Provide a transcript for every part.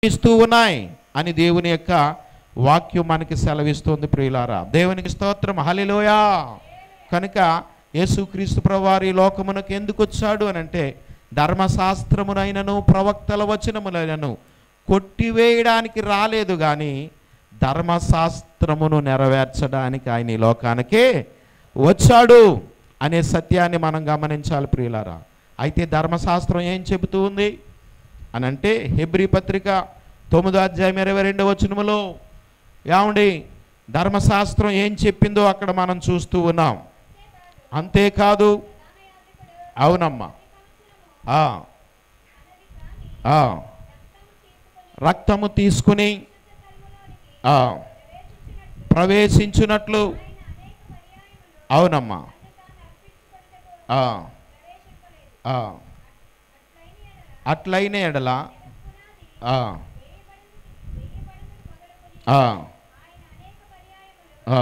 ఇస్తూ ఉన్నాయి అని దేవుని యొక్క వాక్యం మనకి సెలవిస్తుంది ప్రియులారా దేవునికి స్తోత్రం హలిలోయా కనుక యేసుక్రీస్తు ప్రభువారి లోకమునకు ఎందుకు వచ్చాడు అని అంటే ధర్మశాస్త్రమునైనను ప్రవక్తల వచనములైనను కొట్టివేయడానికి రాలేదు కానీ ధర్మశాస్త్రమును నెరవేర్చడానికి ఆయన ఈ లోకానికే వచ్చాడు అనే సత్యాన్ని మనం గమనించాలి ప్రియులారా అయితే ధర్మశాస్త్రం ఏం చెబుతూ ఉంది అని అంటే హెబ్రి పత్రిక తొమ్మిదో అధ్యాయం ఇరవై రెండవ వచనములో ఏమండి ధర్మశాస్త్రం ఏం చెప్పిందో అక్కడ మనం చూస్తూ ఉన్నాం అంతేకాదు అవునమ్మా ఆ, ఆ, రక్తము తీసుకుని ఆ, ప్రవేశించున్నట్లు అవునమ్మా ఆ, ఆ. అట్లయిన ఎడల ఆ, ఆ, ఆ,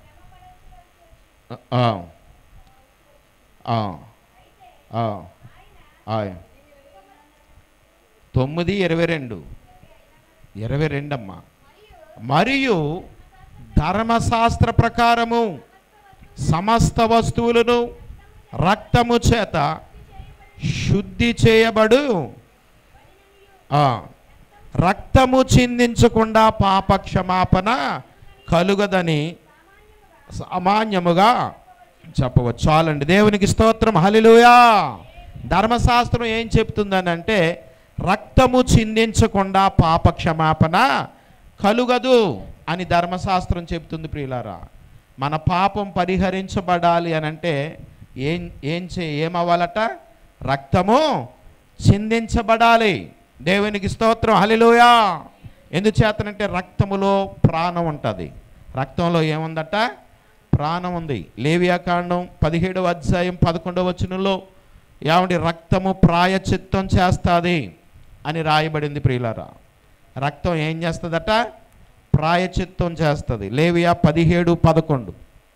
ఆ, ఆ, ఆ, ఆయ్. తొమ్మిది ఇరవై రెండు ఇరవై రెండమ్మా మరియు ధర్మశాస్త్ర ప్రకారము సమస్త వస్తువులను రక్తము చేత శుద్ధి చేయబడు ఆ, రక్తము చిందించకుండా పాప క్షమాపణ కలుగదని సామాన్యముగా చెప్పవచ్చు చాలండి దేవునికి స్తోత్రం హలిలుయా ధర్మశాస్త్రం ఏం చెప్తుందని అంటే రక్తము చిందించకుండా పాప క్షమాపణ కలుగదు అని ధర్మశాస్త్రం చెప్తుంది ప్రియులారా మన పాపం పరిహరించబడాలి అని అంటే ఏం ఏం చే ఏమవ్వాలట రక్తము చిందించబడాలి దేవునికి స్తోత్రం హలిలోయా ఎందుచేతనంటే రక్తములో ప్రాణం ఉంటుంది రక్తంలో ఏముందట ప్రాణం ఉంది లేవియాకాండం పదిహేడవ అధ్యాయం పదకొండవ వచనంలో ఏమండి రక్తము ప్రాయచిత్తం చేస్తుంది అని రాయబడింది ప్రియులారా రక్తం ఏం చేస్తుందట ప్రాయచిత్తం చేస్తుంది లేవియా పదిహేడు పదకొండు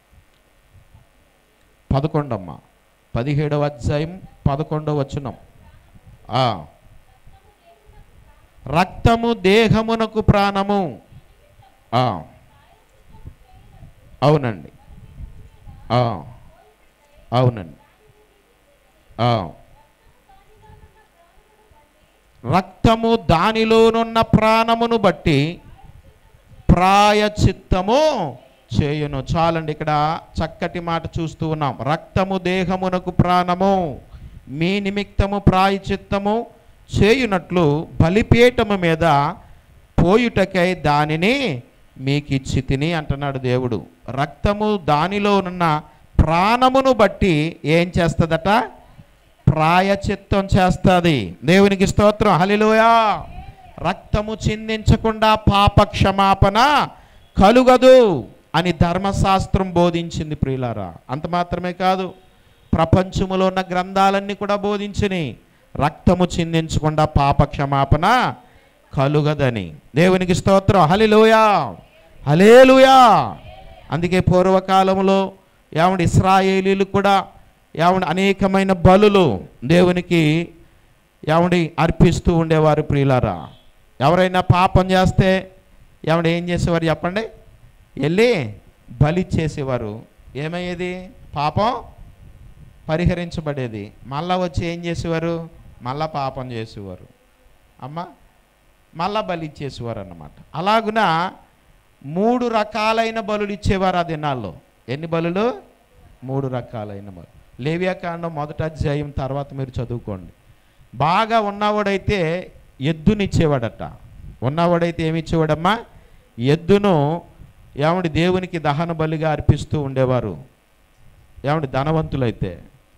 పదకొండమ్మ పదిహేడవ అధ్యాయం పదకొండవ వచనం ఆ. రక్తము దేహమునకు ప్రాణము ఆ. అవునండి ఆ. అవునండి ఆ. రక్తము దానిలోనున్న ప్రాణమును బట్టి ప్రాయచిత్తము చేయును చాలండి ఇక్కడ చక్కటి మాట చూస్తూ ఉన్నాం రక్తము దేహమునకు ప్రాణము మీ నిమిత్తము ప్రాయచిత్తము చేయునట్లు బలిపీఠము మీద పోయుటకై దానిని మీకు ఇచ్చి తిని అంటున్నాడు దేవుడు రక్తము దానిలో ఉన్న ప్రాణమును బట్టి ఏం చేస్తుందట ప్రాయచిత్తం చేస్తుంది దేవునికి స్తోత్రం హలిలోయా రక్తము చిందించకుండా పాప క్షమాపణ కలుగదు అని ధర్మశాస్త్రం బోధించింది ప్రియులారా అంత మాత్రమే కాదు ప్రపంచములో ఉన్న గ్రంథాలన్నీ కూడా బోధించినాయి రక్తము చిందించకుండా పాప క్షమాపణ కలుగదని దేవునికి స్తోత్రం హలిలోయా హలేలుయా అందుకే పూర్వకాలంలో ఏమండి ఇస్రాయేలీలు కూడా ఏమండి అనేకమైన బలులు దేవునికి ఏమండి అర్పిస్తూ ఉండేవారు ప్రియులారా ఎవరైనా పాపం చేస్తే ఏమండి ఏం చేసేవారు చెప్పండి వెళ్ళి బలి చేసేవారు ఏమయ్యేది పాపం పరిహరించబడేది మళ్ళా వచ్చి ఏం చేసేవారు మళ్ళా పాపం చేసేవారు అమ్మ మళ్ళా బలి ఇచ్చేసేవారు అన్నమాట అలాగున మూడు రకాలైన బలులు ఇచ్చేవారు ఆ దినాల్లో ఎన్ని బలులు మూడు రకాలైన బలు లేవ్యాకాండం మొదటి అధ్యాయం తర్వాత మీరు చదువుకోండి బాగా ఉన్నవాడైతే ఎద్దునిచ్చేవాడట ఉన్నవాడైతే ఏమి ఇచ్చేవాడమ్మా ఎద్దును ఏమండి దేవునికి దహన బలిగా అర్పిస్తూ ఉండేవారు ఏమండి ధనవంతులైతే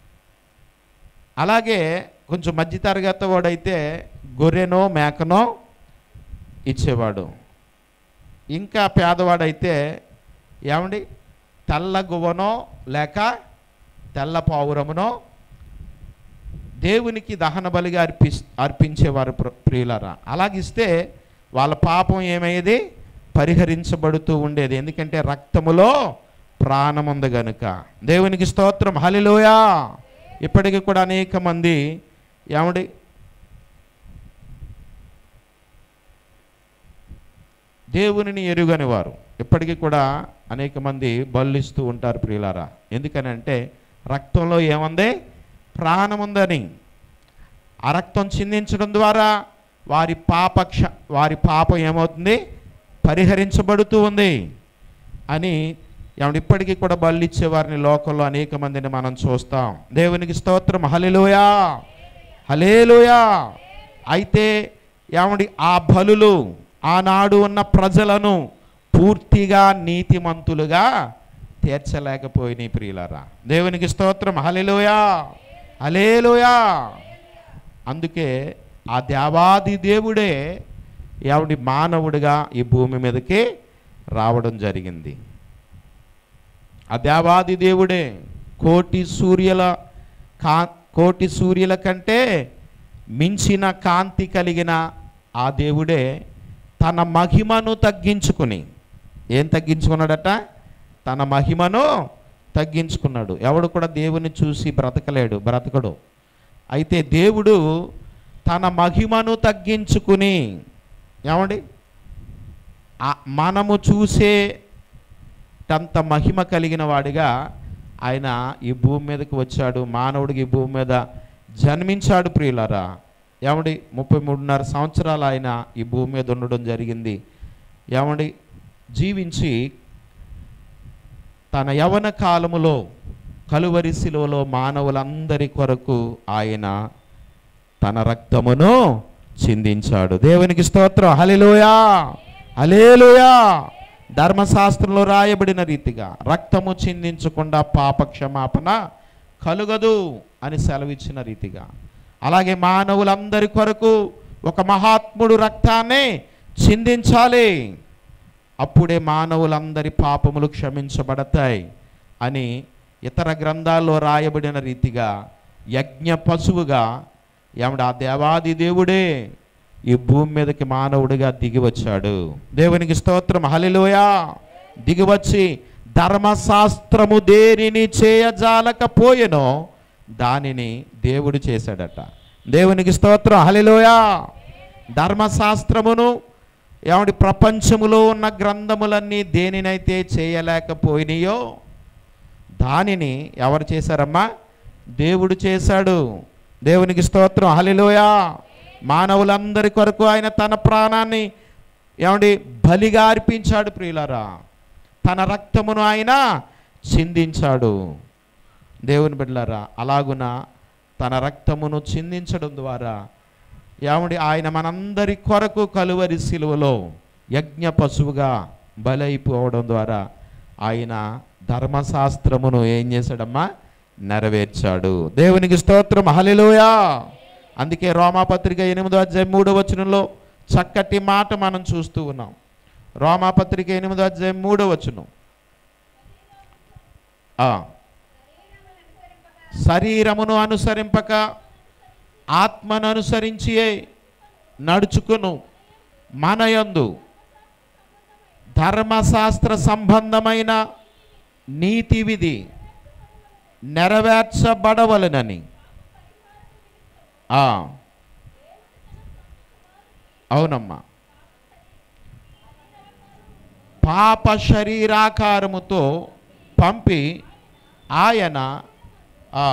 అలాగే కొంచెం మధ్యతరగతి వాడైతే గొర్రెనో మేకనో ఇచ్చేవాడు ఇంకా పేదవాడైతే ఏమండి తెల్ల గువ్వనో లేక తెల్ల పావురమునో దేవునికి దహన బలిగా అర్పి అర్పించేవారు ప్ర- ప్రియులారా అలాగిస్తే వాళ్ళ పాపం ఏమయ్యేది పరిహరించబడుతూ ఉండేది ఎందుకంటే రక్తములో ప్రాణం ఉంది గనుక దేవునికి స్తోత్రం హలిలోయా ఇప్పటికీ కూడా అనేక మంది ఏమండి దేవునిని ఎరుగని వారు ఇప్పటికీ కూడా అనేక మంది బల్లిస్తూ ఉంటారు ప్రియులారా ఎందుకనంటే రక్తంలో ఏముంది ప్రాణం ఉందని ఆ రక్తం చిందించడం ద్వారా వారి పాప క్ష వారి పాపం ఏమవుతుంది పరిహరించబడుతూ ఉంది అని ఏమంటే ఇప్పటికీ కూడా బళ్ళు ఇచ్చే వారిని లోకంలో అనేక మందిని మనం చూస్తాం దేవునికి స్తోత్రం హలిలోయా హలేలుయా అయితే ఏమండి ఆ బలులు ఆనాడు ఉన్న ప్రజలను పూర్తిగా నీతిమంతులుగా తీర్చలేకపోయినాయి ప్రియులారా దేవునికి స్తోత్రం హలిలోయా హలేలుయా అందుకే ఆ దేవాది దేవుడే ఎవడి మానవుడిగా ఈ భూమి మీదకి రావడం జరిగింది ఆ దేవాది దేవుడే కోటి సూర్యుల కా కోటి సూర్యుల కంటే మించిన కాంతి కలిగిన ఆ దేవుడే తన మహిమను తగ్గించుకుని ఏం తగ్గించుకున్నాడట తన మహిమను తగ్గించుకున్నాడు ఎవడు కూడా దేవుని చూసి బ్రతకలేడు బ్రతకడు అయితే దేవుడు తన మహిమను తగ్గించుకుని ఏమండి ఆ- మనము చూసే అంత మహిమ కలిగిన వాడిగా ఆయన ఈ భూమి మీదకి వచ్చాడు మానవుడికి ఈ భూమి మీద జన్మించాడు ప్రియులరా ఏమండి ముప్పై మూడున్నర సంవత్సరాలు ఆయన ఈ భూమి మీద ఉండడం జరిగింది ఏమండి జీవించి తన యవన కాలములో కలువరి శిలువలో మానవులందరి కొరకు ఆయన తన రక్తమును చిందించాడు దేవునికి స్తోత్రం హలిలోయా హలేలుయా ధర్మశాస్త్రంలో రాయబడిన రీతిగా రక్తము చిందించకుండా పాప క్షమాపణ కలుగదు అని సెలవిచ్చిన రీతిగా అలాగే మానవులందరి కొరకు ఒక మహాత్ముడు రక్తాన్ని చిందించాలి అప్పుడే మానవులందరి పాపములు క్షమించబడతాయి అని ఇతర గ్రంథాల్లో రాయబడిన రీతిగా యజ్ఞ పశువుగా ఏమంటే ఆ దేవాది దేవుడే ఈ భూమి మీదకి మానవుడిగా దిగి వచ్చాడు దేవునికి స్తోత్రం హలిలోయా దిగివచ్చి ధర్మశాస్త్రము దేనిని చేయజాలకపోయెనో దానిని దేవుడు చేశాడట దేవునికి స్తోత్రం హలిలోయా ధర్మశాస్త్రమును ఏమండి ప్రపంచములో ఉన్న గ్రంథములన్నీ దేనినైతే చేయలేకపోయినాయో దానిని ఎవరు చేశారమ్మా దేవుడు చేశాడు దేవునికి స్తోత్రం హలిలోయా మానవులందరి కొరకు ఆయన తన ప్రాణాన్ని ఏమండి బలిగా అర్పించాడు ప్రియులారా తన రక్తమును ఆయన చిందించాడు దేవుని బిడ్డలారా అలాగున తన రక్తమును చిందించడం ద్వారా ఏమండి ఆయన మనందరి కొరకు కలువరి శిలువలో యజ్ఞ పశువుగా బలైపోవడం ద్వారా ఆయన ధర్మశాస్త్రమును ఏం చేశాడమ్మా నెరవేర్చాడు దేవునికి స్తోత్రం హలిలోయా అందుకే రోమాపత్రిక ఎనిమిదో అధ్యాయం మూడో వచనంలో చక్కటి మాట మనం చూస్తూ ఉన్నాం రోమాపత్రిక ఎనిమిదో అధ్యాయం మూడో వచనం ఆ. శరీరమును అనుసరింపక ఆత్మను అనుసరించి నడుచుకును మనయందు ధర్మశాస్త్ర సంబంధమైన నీతి విధి నెరవేర్చబడవలనని ఆ. అవునమ్మా పాప శరీరాకారముతో పంపి ఆయన ఆ,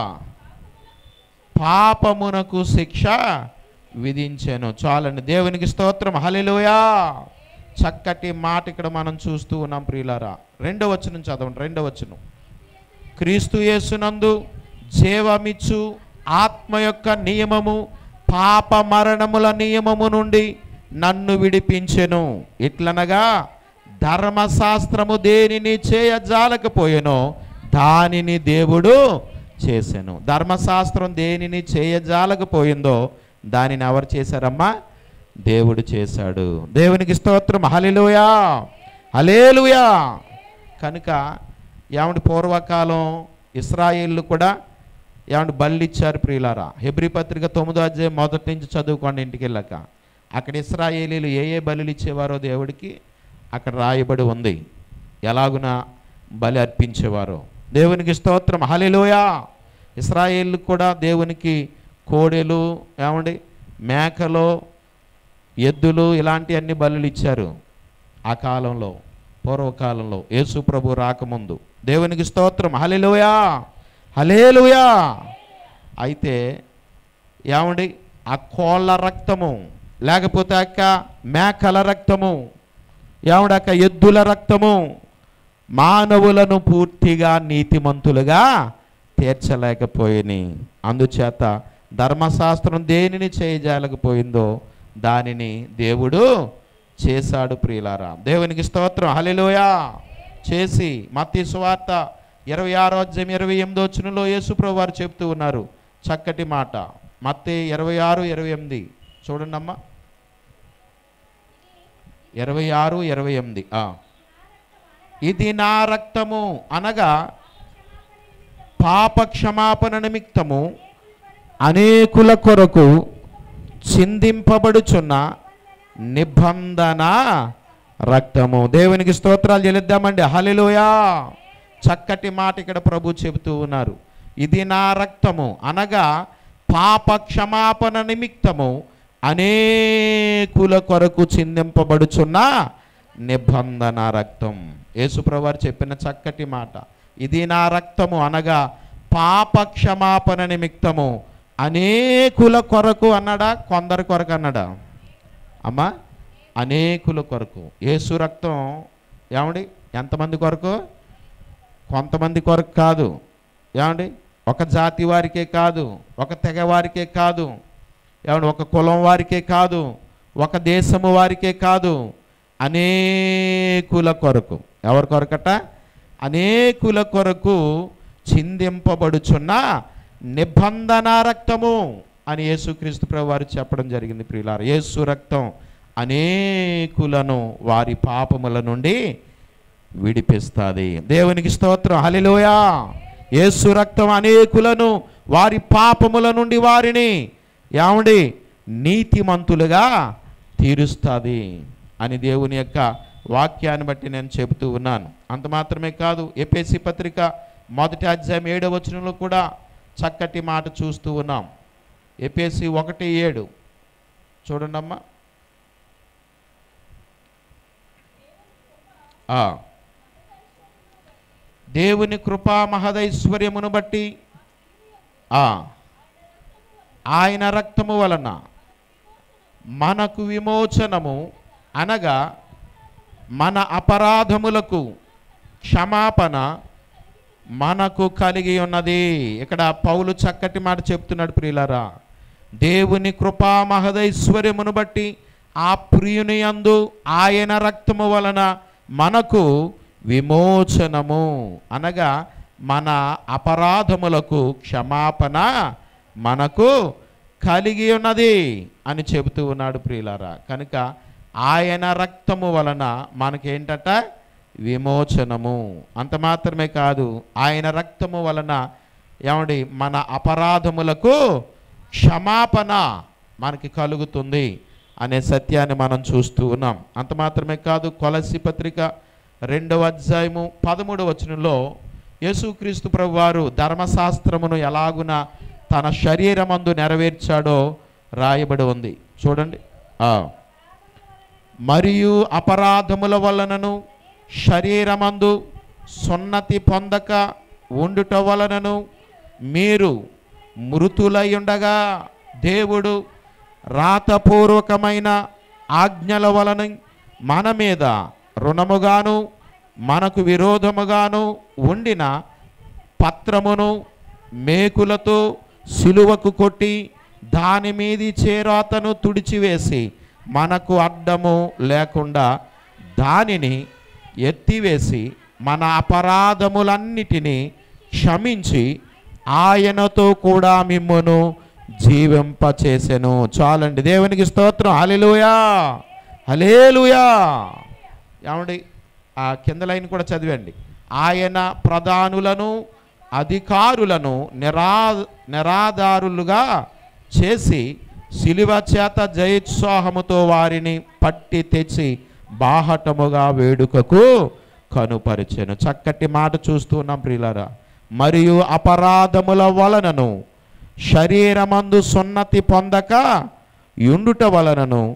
పాపమునకు శిక్ష విధించాను చాలండి దేవునికి స్తోత్రం హలిలోయా చక్కటి మాట ఇక్కడ మనం చూస్తూ ఉన్నాం ప్రియులారా రెండో వచనం చదవండి రెండో వచనం క్రీస్తు యేసునందు జీవమిచ్చు ఆత్మ యొక్క నియమము పాప మరణముల నియమము నుండి నన్ను విడిపించెను ఇట్లనగా ధర్మశాస్త్రము దేనిని చేయజాలకపోయెనో దానిని దేవుడు చేశాను ధర్మశాస్త్రం దేనిని చేయజాలకపోయిందో దానిని ఎవరు చేశారమ్మా దేవుడు చేశాడు దేవునికి స్తోత్రం హలిలోయా హలేలుయా కనుక ఏమంటే పూర్వకాలం ఇస్రాయేళ్ళు కూడా ఏమంటే బళ్ళు ఇచ్చారు ప్రియులారా హెబ్రి పత్రిక తొమ్మిదో అధ్యాయం మొదటి నుంచి చదువుకోండి ఇంటికి వెళ్ళాక అక్కడ ఇస్రాయేలీలు ఏ ఏ బలులు ఇచ్చేవారో దేవుడికి అక్కడ రాయబడి ఉంది ఎలాగున బలి అర్పించేవారో దేవునికి స్తోత్రం హలిలోయా ఇస్రాయేళ్ళు కూడా దేవునికి కోడెలు ఏమండి మేకలు ఎద్దులు ఇలాంటి అన్ని బలులు ఇచ్చారు ఆ కాలంలో పూర్వకాలంలో యేసు ప్రభు రాకముందు దేవునికి స్తోత్రం హలెలుయా హలేలుయా అయితే ఏమండి ఆ కోళ్ళ రక్తము లేకపోతే అక్క మేకల రక్తము ఏమండక్క ఎద్దుల రక్తము మానవులను పూర్తిగా నీతిమంతులుగా తీర్చలేకపోయిని అందుచేత ధర్మశాస్త్రం దేనిని చేయజాలకపోయిందో దానిని దేవుడు చేశాడు ప్రియులారా దేవునికి స్తోత్రం హలిలోయా చేసి మత్తి సువార్త ఇరవై ఆరో అధ్యాయం ఇరవై ఎనిమిదో వచ్చినలో యేసుప్రభు వారు చెప్తూ ఉన్నారు చక్కటి మాట మత్తి ఇరవై ఆరు ఇరవై ఎనిమిది చూడండి అమ్మా ఇరవై ఆరు ఇరవై ఎనిమిది ఆ. ఇది నా రక్తము అనగా పాప క్షమాపణ నిమిత్తము అనేకుల కొరకు చిందింపబడుచున్న నిబంధన రక్తము దేవునికి స్తోత్రాలు చెల్లిద్దామండి హలిలోయా చక్కటి మాట ఇక్కడ ప్రభు చెబుతూ ఉన్నారు ఇది నా రక్తము అనగా పాప క్షమాపణ నిమిత్తము అనేకుల కొరకు చిందింపబడుచున్న నిబంధన రక్తం యేసుప్రవారు చెప్పిన చక్కటి మాట ఇది నా రక్తము అనగా పాప క్షమాపణ నిమిత్తము అనేకుల కొరకు అన్నాడా కొందరి కొరకు అన్నాడా అమ్మా అనేకుల కొరకు యేసు రక్తం ఏమండి ఎంతమంది కొరకు కొంతమంది కొరకు కాదు ఏమండి ఒక జాతి వారికే కాదు ఒక తెగ వారికే కాదు ఏమండి ఒక కులం వారికే కాదు ఒక దేశము వారికే కాదు అనేకుల కొరకు ఎవరి కొరకట అనేకుల కొరకు చిందింపబడుచున్న నిబంధన రక్తము అని యేసుక్రీస్తు ప్రభు వారు చెప్పడం జరిగింది ప్రియులార యేసు రక్తం అనేకులను వారి పాపముల నుండి విడిపిస్తుంది దేవునికి స్తోత్రం హలిలోయా యేసు రక్తం అనేకులను వారి పాపముల నుండి వారిని ఏమండి నీతిమంతులుగా తీరుస్తుంది అని దేవుని యొక్క వాక్యాన్ని బట్టి నేను చెబుతూ ఉన్నాను అంత మాత్రమే కాదు ఎపిఎస్సి పత్రిక మొదటి అధ్యాయం ఏడవ వచనంలో కూడా చక్కటి మాట చూస్తూ ఉన్నాం ఎపిఎస్సి ఒకటి ఏడు చూడండి అమ్మా ఆ. దేవుని కృపా మహదైశ్వర్యమును బట్టి ఆ ఆయన రక్తము వలన మనకు విమోచనము అనగా మన అపరాధములకు క్షమాపణ మనకు కలిగి ఉన్నది ఇక్కడ పౌలు చక్కటి మాట చెప్తున్నాడు ప్రియులారా దేవుని కృపా మహదైశ్వర్యమును బట్టి ఆ ప్రియుని యందు ఆయన రక్తము వలన మనకు విమోచనము అనగా మన అపరాధములకు క్షమాపణ మనకు కలిగి ఉన్నది అని చెబుతూ ఉన్నాడు ప్రియులారా కనుక ఆయన రక్తము వలన మనకేంటట విమోచనము అంత మాత్రమే కాదు ఆయన రక్తము వలన ఏమండి మన అపరాధములకు క్షమాపణ మనకి కలుగుతుంది అనే సత్యాన్ని మనం చూస్తూ ఉన్నాం అంత మాత్రమే కాదు కొలసి పత్రిక రెండవ అధ్యాయము పదమూడవ వచనంలో యేసుక్రీస్తు ప్రభు వారు ధర్మశాస్త్రమును ఎలాగున తన శరీరమందు నెరవేర్చాడో రాయబడి ఉంది చూడండి ఆ. మరియు అపరాధముల వలనను శరీరమందు సున్నతి పొందక ఉండుట వలనను మీరు మృతులై ఉండగా దేవుడు రాతపూర్వకమైన ఆజ్ఞల వలన మన మీద రుణముగాను మనకు విరోధముగాను ఉండిన పత్రమును మేకులతో సిలువకు కొట్టి దాని మీది చేరాతను తుడిచివేసి మనకు అడ్డము లేకుండా దానిని ఎత్తివేసి మన అపరాధములన్నిటినీ క్షమించి ఆయనతో కూడా మిమ్మును జీవింపచేసెను చాలండి దేవునికి స్తోత్రం హల్లెలూయా హలేలుయా ఏమండి ఆ కింద లైన్ కూడా చదివండి ఆయన ప్రధానులను అధికారులను నిరా నిరాధారులుగా చేసి శిలువ చేత జయోత్సాహముతో వారిని పట్టి తెచ్చి బాహటముగా వేడుకకు కనుపరిచెను చక్కటి మాట చూస్తున్నాం ప్రియులారా మరియు అపరాధముల వలనను శరీరమందు సున్నతి పొందక యుండుట వలనను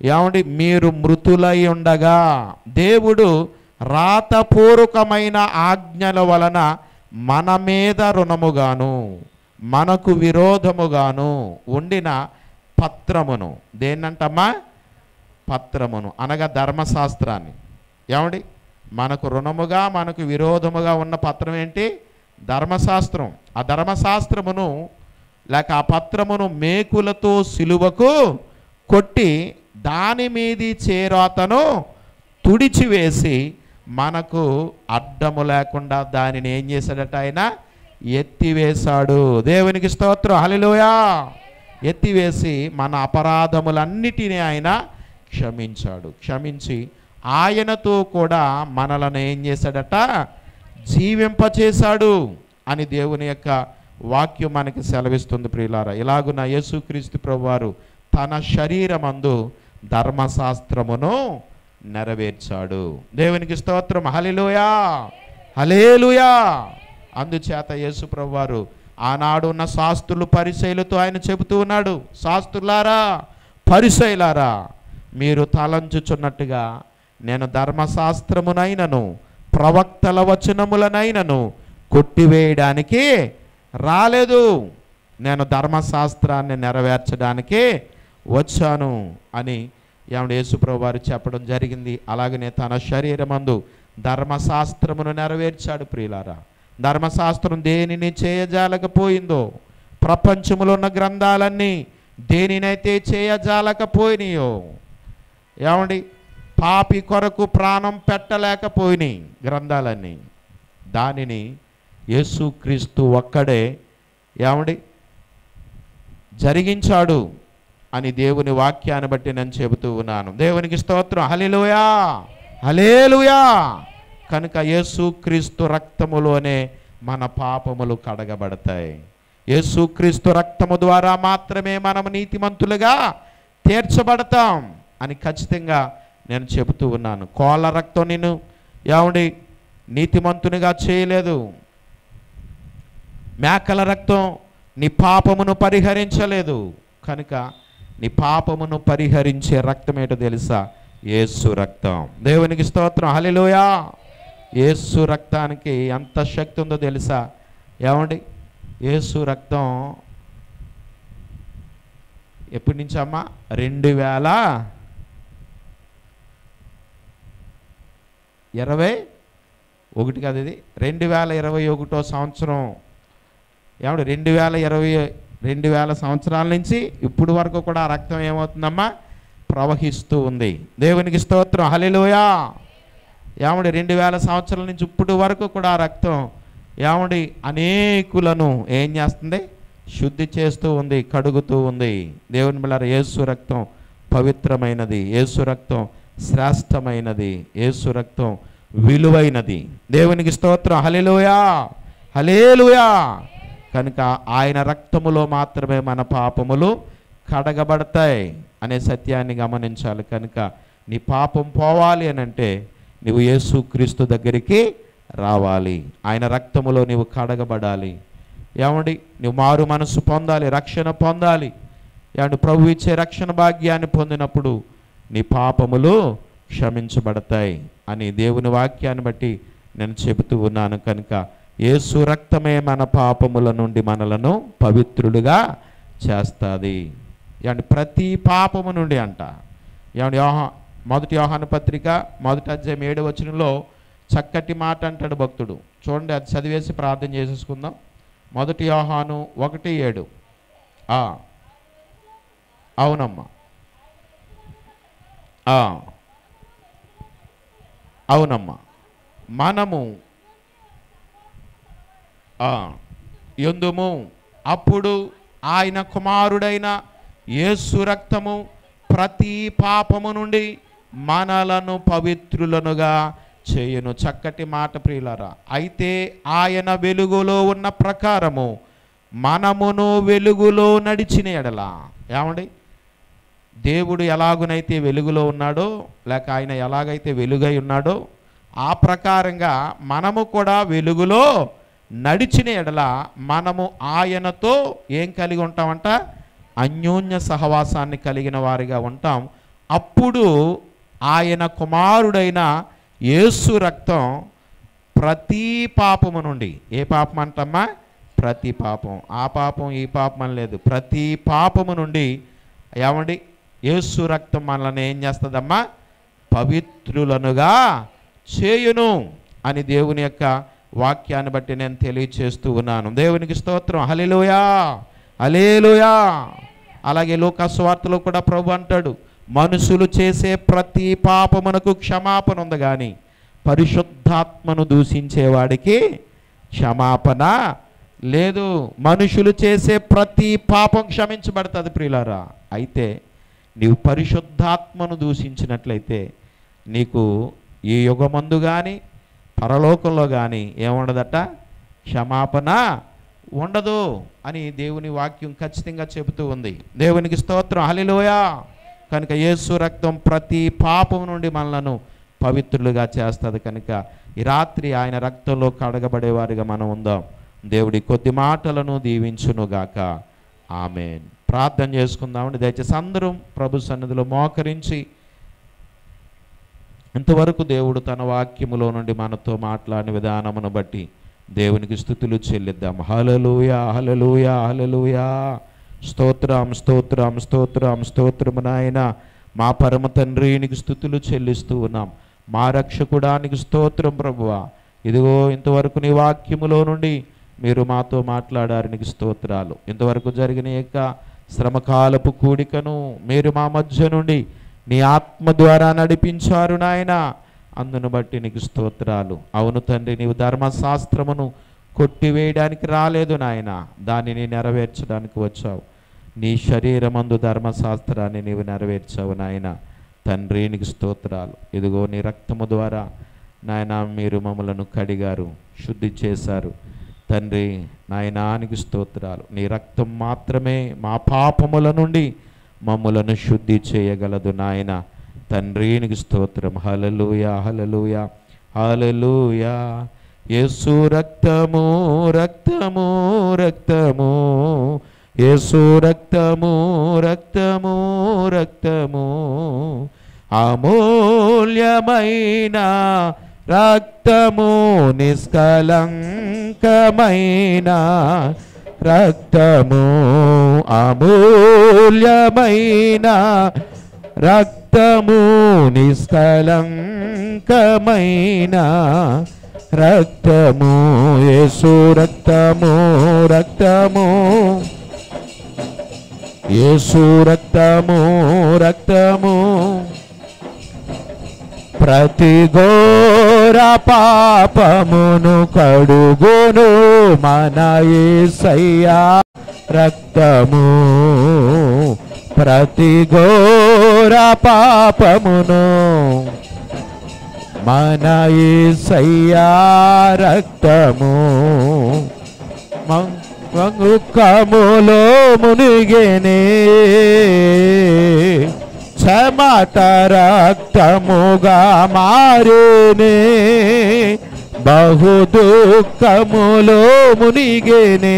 ఏమండి మీరు మృతులై ఉండగా దేవుడు రాతపూర్వకమైన ఆజ్ఞల వలన మన మీద రుణముగాను మనకు విరోధముగాను ఉండిన పత్రమును దేన్నంటమ్మా పత్రమును అనగా ధర్మశాస్త్రాన్ని ఏమండి మనకు రుణముగా మనకు విరోధముగా ఉన్న పత్రం ఏంటి ధర్మశాస్త్రం ఆ ధర్మశాస్త్రమును లేక ఆ పత్రమును మేకులతో సిలువకు కొట్టి దాని మీది చేరాతను తుడిచివేసి మనకు అడ్డము లేకుండా దానిని ఏం చేశాడట ఆయన ఎత్తివేశాడు దేవునికి స్తోత్రం హలిలోయా ఎత్తివేసి మన అపరాధములన్నిటినీ ఆయన క్షమించాడు క్షమించి ఆయనతో కూడా మనలను ఏం చేశాడట జీవింపచేశాడు అని దేవుని యొక్క వాక్యం మనకి సెలవిస్తుంది ప్రియులారా ఇలాగున యేసుక్రీస్తు ప్రభువారు తన శరీరమందు ధర్మశాస్త్రమును నెరవేర్చాడు దేవునికి స్తోత్రం హలిలోయా హలేలుయా అందుచేత యేసు ప్రభువారు ఆనాడు ఉన్న శాస్త్రులు పరిశైలతో ఆయన చెబుతూ ఉన్నాడు శాస్త్రులారా పరిశైలారా మీరు తలంచుచున్నట్టుగా నేను ధర్మశాస్త్రమునైనను ప్రవక్తల వచనములనైనను కొట్టివేయడానికి రాలేదు నేను ధర్మశాస్త్రాన్ని నెరవేర్చడానికి వచ్చాను అని ఏమంటే యేసుప్రభు వారు చెప్పడం జరిగింది అలాగనే తన శరీరమందు ధర్మశాస్త్రమును నెరవేర్చాడు ప్రియులారా ధర్మశాస్త్రం దేనిని చేయజాలకపోయిందో ప్రపంచములో ఉన్న గ్రంథాలన్నీ దేనినైతే చేయజాలకపోయినాయో ఏమండి పాపి కొరకు ప్రాణం పెట్టలేకపోయినాయి గ్రంథాలన్నీ దానిని యేసుక్రీస్తు ఒక్కడే ఏమండి జరిగించాడు అని దేవుని వాక్యాన్ని బట్టి నేను చెబుతూ ఉన్నాను దేవునికి స్తోత్రం హలిలుయా హలేలుయా కనుక యేసుక్రీస్తు రక్తములోనే మన పాపములు కడగబడతాయి యేసుక్రీస్తు రక్తము ద్వారా మాత్రమే మనం నీతిమంతులుగా తీర్చబడతాం అని ఖచ్చితంగా నేను చెబుతూ ఉన్నాను కోళ్ళ రక్తం నేను ఏమండి నీతిమంతునిగా చేయలేదు మేకల రక్తం నీ పాపమును పరిహరించలేదు కనుక నీ పాపమును పరిహరించే రక్తం ఏంటో తెలుసా యేసు రక్తం దేవునికి స్తోత్రం హలిలోయా యేసు రక్తానికి ఎంత శక్తి ఉందో తెలుసా ఏమండి యేసు రక్తం ఎప్పటి నుంచి అమ్మా రెండు వేల ఇరవై ఒకటి కాదు ఇది రెండు వేల ఇరవై ఒకటో సంవత్సరం ఏమంటే రెండు వేల ఇరవై రెండు వేల సంవత్సరాల నుంచి ఇప్పుడు వరకు కూడా ఆ రక్తం ఏమవుతుందమ్మా ప్రవహిస్తూ ఉంది దేవునికి స్తోత్రం హలిలోయా ఏమండి రెండు వేల సంవత్సరాల నుంచి ఇప్పుడు వరకు కూడా ఆ రక్తం ఏమండి అనేకులను ఏం చేస్తుంది శుద్ధి చేస్తూ ఉంది కడుగుతూ ఉంది దేవుని బిళ్ళ యేసు రక్తం పవిత్రమైనది యేసు రక్తం శ్రేష్టమైనది యేసు రక్తం విలువైనది దేవునికి స్తోత్రం హలిలోయా హలేలుయా కనుక ఆయన రక్తములో మాత్రమే మన పాపములు కడగబడతాయి అనే సత్యాన్ని గమనించాలి కనుక నీ పాపం పోవాలి అని అంటే నువ్వు యేసుక్రీస్తు దగ్గరికి రావాలి ఆయన రక్తములో నీవు కడగబడాలి ఏమండి నువ్వు మారు మనసు పొందాలి రక్షణ పొందాలి ఏమండి ప్రభు ఇచ్చే రక్షణ భాగ్యాన్ని పొందినప్పుడు నీ పాపములు క్షమించబడతాయి అని దేవుని వాక్యాన్ని బట్టి నేను చెబుతూ ఉన్నాను కనుక యేసు రక్తమే మన పాపముల నుండి మనలను పవిత్రులుగా చేస్తుంది ఏమండి ప్రతి పాపము నుండి అంట ఏమండి యోహా మొదటి యోహాను పత్రిక మొదటి అధ్యాయం ఏడు వచనంలో చక్కటి మాట అంటాడు భక్తుడు చూడండి అది చదివేసి ప్రార్థన చేసేసుకుందాం మొదటి యోహాను ఒకటి ఏడు ఆ. అవునమ్మా ఆ. అవునమ్మా మనము ఆ, ఎందుము అప్పుడు ఆయన కుమారుడైన యేసు రక్తము ప్రతి పాపము నుండి మనలను పవిత్రులనుగా చేయును చక్కటి మాట ప్రియులారా అయితే ఆయన వెలుగులో ఉన్న ప్రకారము మనమును వెలుగులో నడిచిన ఎడల ఏమండి దేవుడు ఎలాగునైతే వెలుగులో ఉన్నాడో లేక ఆయన ఎలాగైతే వెలుగై ఉన్నాడో ఆ ప్రకారంగా మనము కూడా వెలుగులో నడిచిన ఎడల మనము ఆయనతో ఏం కలిగి ఉంటామంట అన్యోన్య సహవాసాన్ని కలిగిన వారిగా ఉంటాం అప్పుడు ఆయన కుమారుడైన యేసు రక్తం ప్రతి పాపము నుండి ఏ పాపం అంటమ్మా ప్రతి పాపం ఆ పాపం ఈ పాపం అని లేదు ప్రతి పాపము నుండి ఏమండి యేసు రక్తం మనల్ని ఏం చేస్తుందమ్మా పవిత్రులనుగా చేయును అని దేవుని యొక్క వాక్యాన్ని బట్టి నేను తెలియచేస్తూ ఉన్నాను దేవునికి స్తోత్రం హలిలోయా హలేలుయా అలాగే లోకస్వార్తలో కూడా ప్రభు అంటాడు మనుషులు చేసే ప్రతి పాపమునకు క్షమాపణ ఉంది కానీ పరిశుద్ధాత్మను దూషించేవాడికి క్షమాపణ లేదు మనుషులు చేసే ప్రతి పాపం క్షమించబడుతుంది ప్రియులారా అయితే నీవు పరిశుద్ధాత్మను దూషించినట్లయితే నీకు ఈ యుగమందు కానీ పరలోకంలో కానీ ఏముండదట క్షమాపణ ఉండదు అని దేవుని వాక్యం ఖచ్చితంగా చెబుతూ ఉంది దేవునికి స్తోత్రం హలిలోయా కనుక యేసు రక్తం ప్రతి పాపం నుండి మనలను పవిత్రులుగా చేస్తుంది కనుక ఈ రాత్రి ఆయన రక్తంలో కడగబడేవారిగా మనం ఉందాం దేవుడి కొద్ది మాటలను దీవించునుగాక ఆమెన్ ప్రార్థన చేసుకుందామండి దయచేసి అందరం ప్రభు సన్నిధిలో మోకరించి ఇంతవరకు దేవుడు తన వాక్యములో నుండి మనతో మాట్లాడిన విధానమును బట్టి దేవునికి స్థుతులు చెల్లిద్దాం హలలుయా హలలుయా హలలుయా స్తోత్రం స్తోత్రం స్తోత్రం స్తోత్రము నాయన మా పరమ తండ్రికి స్థుతులు చెల్లిస్తూ ఉన్నాం మా రక్షకుడానికి స్తోత్రం ప్రభువా ఇదిగో ఇంతవరకు నీ వాక్యములో నుండి మీరు మాతో మాట్లాడారు నీకు స్తోత్రాలు ఇంతవరకు జరిగిన యొక్క శ్రమకాలపు కూడికను మీరు మా మధ్య నుండి నీ ఆత్మ ద్వారా నడిపించారు నాయన అందును బట్టి నీకు స్తోత్రాలు అవును తండ్రి నీవు ధర్మశాస్త్రమును కొట్టివేయడానికి రాలేదు నాయన దానిని నెరవేర్చడానికి వచ్చావు నీ శరీరమందు ధర్మశాస్త్రాన్ని నీవు నెరవేర్చావు నాయన తండ్రి నీకు స్తోత్రాలు ఇదిగో నీ రక్తము ద్వారా నాయన మీరు మమ్మలను కడిగారు శుద్ధి చేశారు తండ్రి నాయనానికి స్తోత్రాలు నీ రక్తం మాత్రమే మా పాపముల నుండి మమ్ములను శుద్ధి చేయగలదు నాయన తండ్రికి స్తోత్రం హలలుయా హలలుయా హలలుయా యేసు రక్తము రక్తము రక్తము యేసు రక్తము రక్తము రక్తము అమూల్యమైన రక్తము నిష్కలంకమైన రక్తము అమూల్యమైన రక్తము నిష్కలంకమైన రక్తము యేసు రక్తము రక్తము యేసు రక్తము రక్తము ప్రతి ఘోర పాపమును కడుగును మన యేసయ్యా రక్తము ప్రతి ఘోర పాపమును మన యేసయ్యా రక్తము మంగుకములో మునిగేనే చెమట రక్తముగా మారేనే బహు దుఃఖములో మునిగేనే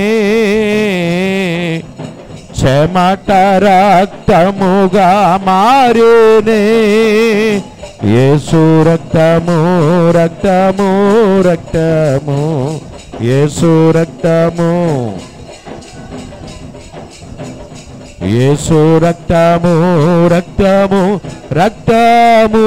చెమట రక్తముగా మారేనే యేసు రక్తము రక్తము రక్తము యేసు రక్తము యేసు రక్తము రక్తము రక్తము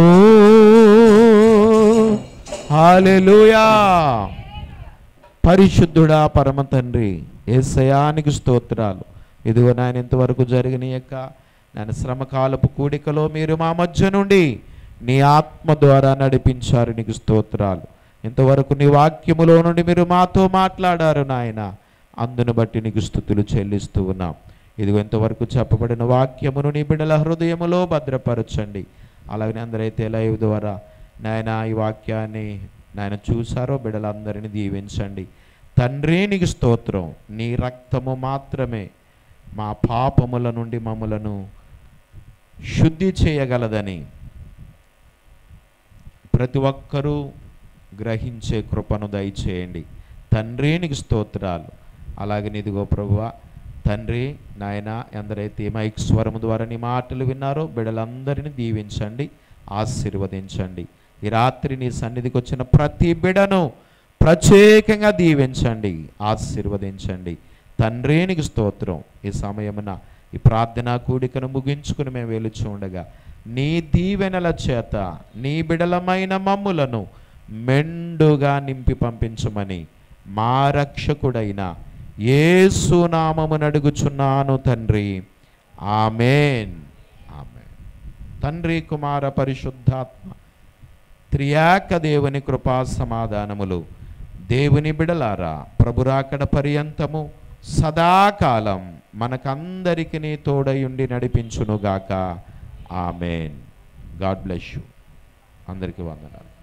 హాలెలూయా పరిశుద్ధుడా పరమ తండ్రి ఏసయానికి స్తోత్రాలు ఇదిగో నాయన ఇంతవరకు జరిగిన యొక్క నేను శ్రమకాలపు కూడికలో మీరు మా మధ్య నుండి నీ ఆత్మ ద్వారా నడిపించారు నీకు స్తోత్రాలు ఇంతవరకు నీ వాక్యములో నుండి మీరు మాతో మాట్లాడారు నాయన అందును బట్టి నీకు స్థుతులు చెల్లిస్తూ ఉన్నాం ఇదిగో ఇంతవరకు చెప్పబడిన వాక్యమును నీ బిడ్డల హృదయములో భద్రపరచండి అలాగనే అందరైతే లైవ్ ద్వారా నాయన ఈ వాక్యాన్ని నాయన చూసారో బిడ్డలందరినీ దీవించండి తండ్రి నీకు స్తోత్రం నీ రక్తము మాత్రమే మా పాపముల నుండి మమ్మలను శుద్ధి చేయగలదని ప్రతి ఒక్కరూ గ్రహించే కృపను దయచేయండి తండ్రి నీకు స్తోత్రాలు అలాగే ఇదిగో ప్రభువా తండ్రి నాయన ఎందరైతే ఈ మైక్ స్వరము ద్వారా నీ మాటలు విన్నారో బిడలందరినీ దీవించండి ఆశీర్వదించండి ఈ రాత్రి నీ సన్నిధికి వచ్చిన ప్రతి బిడను ప్రత్యేకంగా దీవించండి ఆశీర్వదించండి తండ్రి నీకు స్తోత్రం ఈ సమయమున ఈ ప్రార్థనా కూడికను ముగించుకుని మేము వెలుచు ఉండగా నీ దీవెనల చేత నీ బిడలమైన మమ్ములను మెండుగా నింపి పంపించమని మా రక్షకుడైన ఏసునామమును అడుగుచున్నాను తండ్రి ఆమెన్ ఆమెన్ తండ్రి కుమార పరిశుద్ధాత్మ త్రియాక దేవుని కృపా సమాధానములు దేవుని బిడలారా ప్రభురాకడ పర్యంతము సదాకాలం మనకందరికి తోడయుండి నడిపించునుగాక ఆమెన్ గాడ్ బ్లెస్ యూ అందరికీ వందనాలు